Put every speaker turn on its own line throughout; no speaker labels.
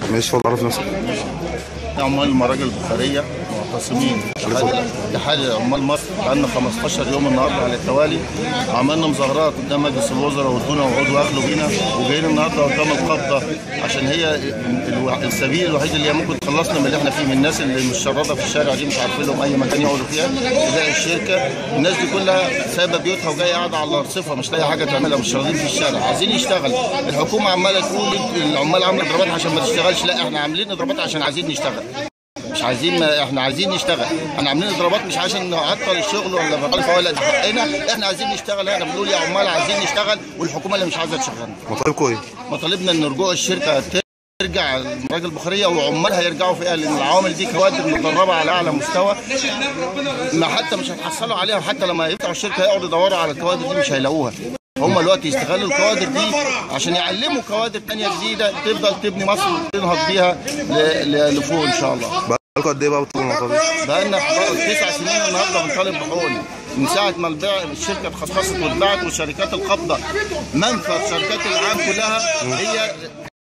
ماشي اتفضل عرف نفسك
عمال المراجل البخارية معتصمين لحد لحد عمال مصر بقالنا 15 يوم النهارده على التوالي عملنا مظاهرات قدام مجلس الوزراء وادونا وعود واخلوا بينا وجايين النهارده قدام القبضه عشان هي الو- السبيل الوحيد اللي هي ممكن تخلصنا من اللي احنا فيه من الناس اللي مشرده في الشارع دي مش عارفين لهم اي مكان يقعدوا فيها تلاقي الشركه الناس دي كلها سايبه بيوتها وجايه قاعده على الرصيفه مش لاقي حاجه تعملها مش شغالين في الشارع عايزين يشتغل الحكومه عماله تقول العمال عامله اضرابات عشان ما تشتغلش لا احنا عاملين اضرابات عشان عايزين نشتغل مش عايزين احنا عايزين نشتغل احنا عاملين اضرابات مش عشان نعطل الشغل ولا نعطل ولا حقنا احنا عايزين نشتغل احنا بنقول يا عمال عايزين نشتغل والحكومه اللي مش عايزه تشغلنا
مطالبكم ايه؟
مطالبنا ان رجوع الشركه ترجع المراجل البخاريه وعمالها يرجعوا فيها لان العوامل دي كوادر متدربه على اعلى مستوى ما حتى مش هتحصلوا عليها حتى لما يفتحوا الشركه يقعدوا يدوروا على الكوادر دي مش هيلاقوها هم الوقت يستغلوا الكوادر دي عشان يعلموا كوادر تانية جديدة تفضل تبني مصر وتنهض بيها ل- ل- لفوق إن شاء الله.
بقالكم قد ايه بقى بتطلبوا المطالب؟
بقالنا حوالي تسع سنين النهارده بنطالب بحقوقنا من ساعه ما البيع الشركه اتخصصت واتباعت وشركات القبضه منفذ شركات العام كلها هي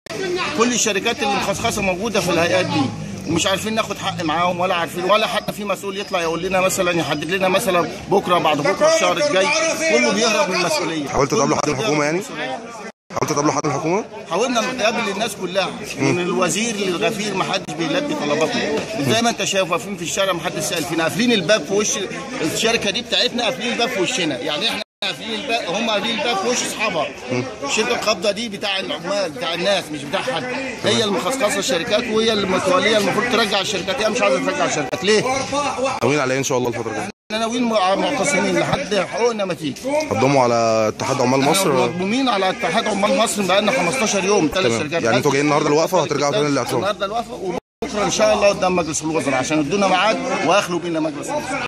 كل الشركات اللي مخصصه موجوده في الهيئات دي ومش عارفين ناخد حق معاهم ولا عارفين ولا حتى في مسؤول يطلع يقول لنا مثلا يحدد لنا مثلا بكره بعد بكره الشهر الجاي كله بيهرب من المسؤوليه
حاولت تقابلوا حد من
كله
الحكومة يعني؟
بيهرب من المسؤولية.
حاولت تقابلوا حد من الحكومه؟
حاولنا نقابل الناس كلها من الوزير للغفير ما حدش بيلبي طلباتهم زي ما انت شايف واقفين في الشارع ما حدش سال فينا قافلين الباب في وش الشركه دي بتاعتنا قافلين الباب في وشنا يعني احنا قافلين الباب هم قافلين الباب في وش اصحابها شركه القبضه دي بتاع العمال بتاع الناس مش بتاع حد هي المخصصه الشركات وهي المتوليه المفروض ترجع الشركات هي مش عايزه ترجع الشركات ليه؟
ناويين على ايه ان شاء الله الفتره الجايه؟
احنا ناويين مع- معتصمين لحد حقوقنا ما تيجي
هتضموا على اتحاد عمال
احنا
مصر؟
مضمومين على اتحاد عمال مصر بقالنا 15 يوم ثلاث
تمام.
شركات
يعني انتوا جايين النهارده الوقفه وهترجعوا تاني للاعتصام؟
النهارده الوقفه وبكره ان شاء الله قدام مجلس الوزراء عشان ادونا ميعاد واخلوا بينا مجلس الوزراء